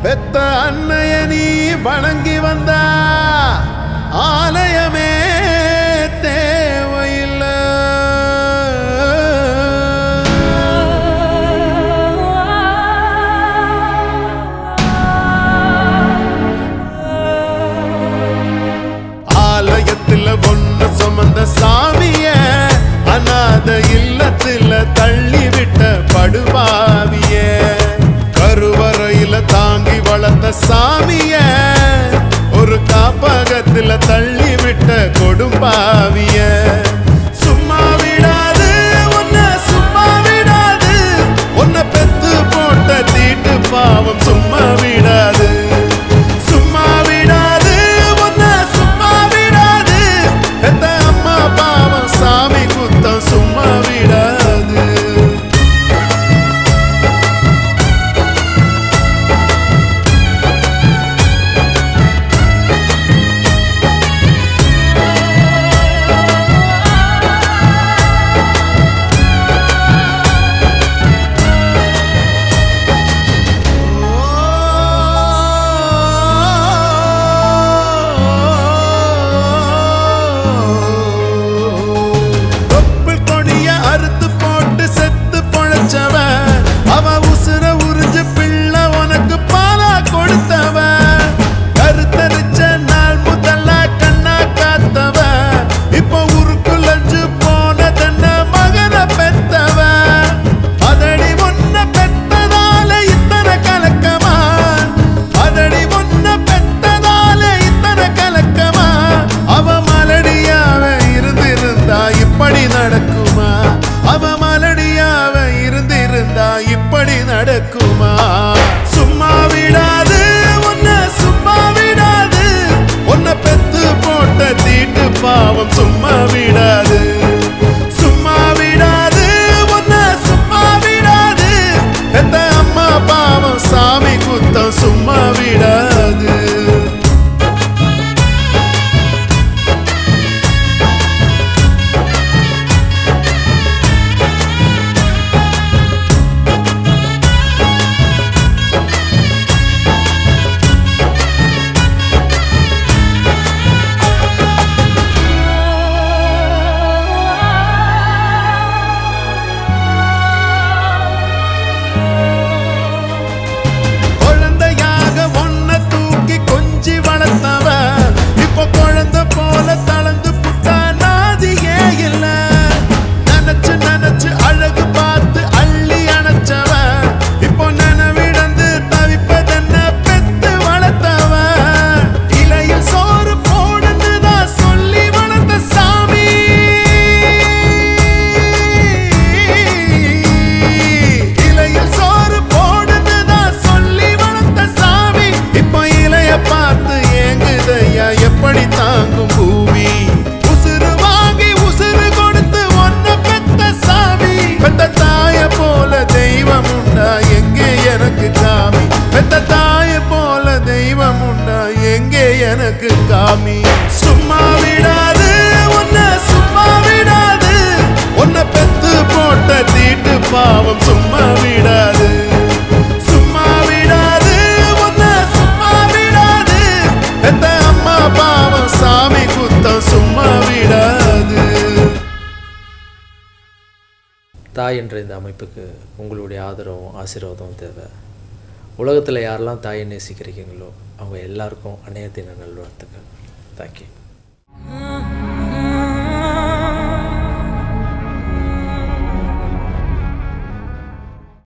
பெத்த அன்னைய நீ வணங்கி வந்தா ஆலயமே தேவையில்லை ஆலயத்துல ஒண்ணு சுமந்த சாமிய அநாத இல்லத்துல தள்ளி விட்ட படுபாவிய கருவறையில தாங்கி வளர்த்த சாமிய ஒரு காப்பகத்துல தள்ளி விட்ட கொடும்பாவிய சும்மா விடாது உன்னை சும்மா விடாது உன்னை பெத்து போட்ட தீட்டு பாவம் சும்மா விடாது சும்மா விடாது உன்னை சும்மா விடாது பெத்த அம்மா பாவம் சாமி குத்தம் சும்மா விடாது தொப்புள் கொடிய அறுத்து போட்டு செத்து பொழைச்சவ அவ உசுர உறிஞ்சு பிள்ளை உனக்கு பாலா கொடுத்தவ கருத்தரிச்ச நாள் முதல்ல கண்ணா காத்தவ இப்போ உருக்குலஞ்சு போன தன்ன மகன பெத்தவ அதடி ஒன்ன பெத்ததால இத்தனை கலக்கமா அதடி ஒன்ன பெத்ததால இத்தனை கலக்கமா அவ மலடியாவ இருந்திருந்தா இப்படி நடக்குமா அவ மலடியாவ இருந்திருந்தா இப்படி நடக்குமா சும்மா விடாது உன்னை சும்மா விடாது உன்னை பெத்து போட்ட தீட்டு பாவம் சும்மா விடாது சும்மா விடாது உன்னை சும்மா விடாது பெத்த அம்மா பாவம் சாமி குத்தம் சும்மா விடாது குழந்தையாக ஒன்ன தூக்கி கொஞ்சி வளர்த்தவ இப்போ குழந்தை போல தளர்ந்து புட்டா நாதியே இல்ல நினைச்சு நினைச்சு அழகு பார்த்து அள்ளி அணைச்சவ இப்போ நனவிடந்து தவிப்பதென்ன பெத்து வளர்த்தவ இலையில் சோறு போடுன்னுதான் சொல்லி வளர்த்த சாமி இலையில் சோறு போடுன்னுதான் சொல்லி வளர்த்த சாமி இப்போ இலைய பார்த்து ஏங்குதையா எப்படி தாங்கும் பூமி உசுறு வாங்கி உசுறு கொடுத்து ஒன்ன பெத்த சாமி பெத்த தாய போல தெய்வம் உண்டா எங்கே எனக்கு காமி பெத்த தாய போல தெய்வம் உண்டா எங்கே எனக்கு காமி சும்மா விடாது உன்னை சும்மா விடாது உன்னை பெத்து போட்ட தீட்டு பாவம் சும்மா விடாது சும்மா விடாது உன்னை சும்மா விடாது பெத்த அம்மா பாவம் சாமி குத்தம் சும்மா விடாது தாய் என்ற இந்த அமைப்புக்கு உங்களுடைய ஆதரவும் ஆசீர்வாதமும் தேவை உலகத்தில் யாரெல்லாம் தாயை நேசிக்கிறீங்களோ அவங்க எல்லாருக்கும் அன்னைய தின நல்வாழ்த்துக்கள் தேங்க்யூ